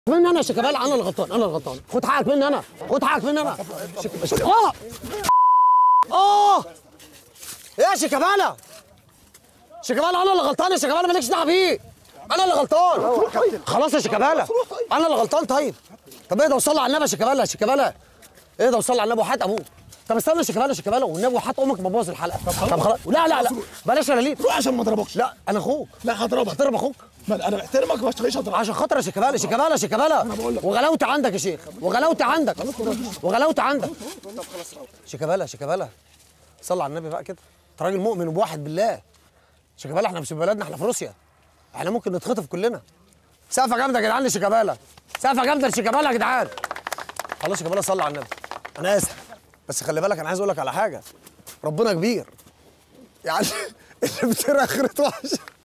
مني انا يا شيكابالا انا اللي غلطان انا اللي غلطان خد حقك مني انا خد حقك مني انا شيك- اه اه يا شيكابالا شيكابالا انا اللي غلطان يا شيكابالا مالكش دعوه بيه انا اللي غلطان خلاص يا شيكابالا انا اللي غلطان طيب طب اهدى وصلي على النبي يا شيكابالا يا شيكابالا اهدى وصلي على النبي وحات ابوك طب استنى يا شيكابالا يا شيكابالا والنبي وحات امك ما تبوظ الحلقه طب خلاص لا لا لا بلاش يا ليل روح عشان ما اضربكش لا انا اخوك لا هضربك احترم اخوك ما انا بحترمك ما اشتغلش اضربك عشان خاطر يا شيكابالا شيكابالا شيكابالا بقول لك. وغلاوتي عندك يا شيخ وغلاوتي عندك وغلاوتي عندك شيكابالا شيكابالا صلى على النبي بقى كده انت راجل مؤمن وبواحد بالله شيكابالا احنا مش في بلدنا احنا في روسيا احنا ممكن نتخطف كلنا سقفه جامده يا جدعان لشيكابالا سقفه جامده لشيكابالا يا جدعان خلاص شيكابالا صلى على النبي انا اسف بس خلي بالك انا عايز اقول لك على حاجه ربنا كبير يعني اللي بترى اخرته وحشه